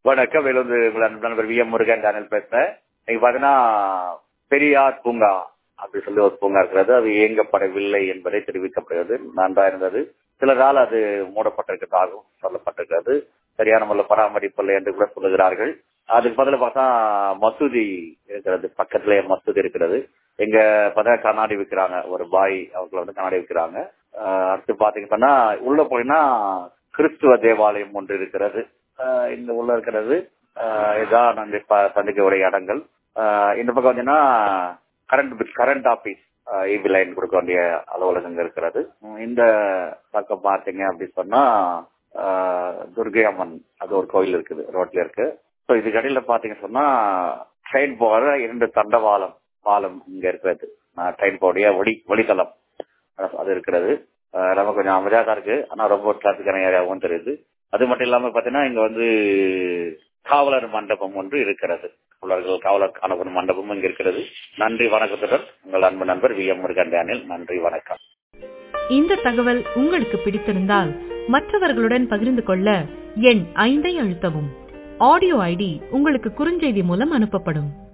வணக்கம் வேலூர் உங்கள் அன்பு நண்பர் வி எம் முருகன் டேனல் பேசுறேன் இன்னைக்கு பாத்தீங்கன்னா பெரியார் பூங்கா அப்படி சொல்லி ஒரு பூங்கா இருக்கிறது அது இயங்கப்படவில்லை என்பதை தெரிவிக்கப்படுகிறது நன்றா இருந்தது சிலரால் அது மூடப்பட்டிருக்கிறதாகவும் சொல்லப்பட்டிருக்கிறது சரியான முறையில் பராமரிப்பில்லை என்று கூட சொல்லுகிறார்கள் அதுக்கு பதில பார்த்தா மசூதி இருக்கிறது பக்கத்திலேயே மசூதி இருக்கிறது எங்க பார்த்தா கண்ணாடி விற்கிறாங்க ஒரு பாய் அவங்களை வந்து கண்ணாடி விற்கிறாங்க ஆஹ் அடுத்து பாத்தீங்கன்னா உள்ள போயின்னா கிறிஸ்துவ தேவாலயம் ஒன்று இருக்கிறது ஆஹ் இந்த உள்ள இருக்கிறது ஆஹ் இதான் நாங்கள் இப்ப சந்திக்கக்கூடிய இடங்கள் ஆஹ் இந்த பக்கம் வந்தீங்கன்னா current current office EB line கொடுக்க வேண்டிய அலுவலகங்கள் இருக்கிறது உம் இந்த பக்கம் பார்த்தீங்க அப்படின்னு சொன்னா ஆஹ் துர்கை அம்மன் அது ஒரு கோயில் இருக்குது ரோட்ல இருக்கு ஸோ இதுக்கு இடையில பாத்தீங்க சொன்னா ட்ரெயின் போகிற இரண்டு தண்டவாளம் பாலம் இங்க இருக்கிறது ட்ரெயின் போடைய ஒளி ஒளித்தளம் அது இருக்கிறது ஆஹ் ரொம்ப கொஞ்சம் அமைதியாக தான் இருக்கு ஆனா ரொம்ப டிராபிக்கான ஏரியாவும் தெரியுது அது மட்டும் இல்லாம பாத்தீங்கன்னா இங்க வந்து காவலர் மண்டபம் ஒன்று இருக்கிறது காவலர்கள் காவலர் காணப்படும் மண்டபமும் இங்க இருக்கிறது நன்றி வணக்கத்துடன் உங்கள் அன்பு நண்பர் வி எம் முருகன் டேனியல் நன்றி வணக்கம் இந்த தகவல் உங்களுக்கு பிடித்திருந்தால் மற்றவர்களுடன் பகிர்ந்து கொள்ள எண் ஐந்தை அழுத்தவும் ஆடியோ ஐடி உங்களுக்கு குறுஞ்செய்தி மூலம் அனுப்பப்படும்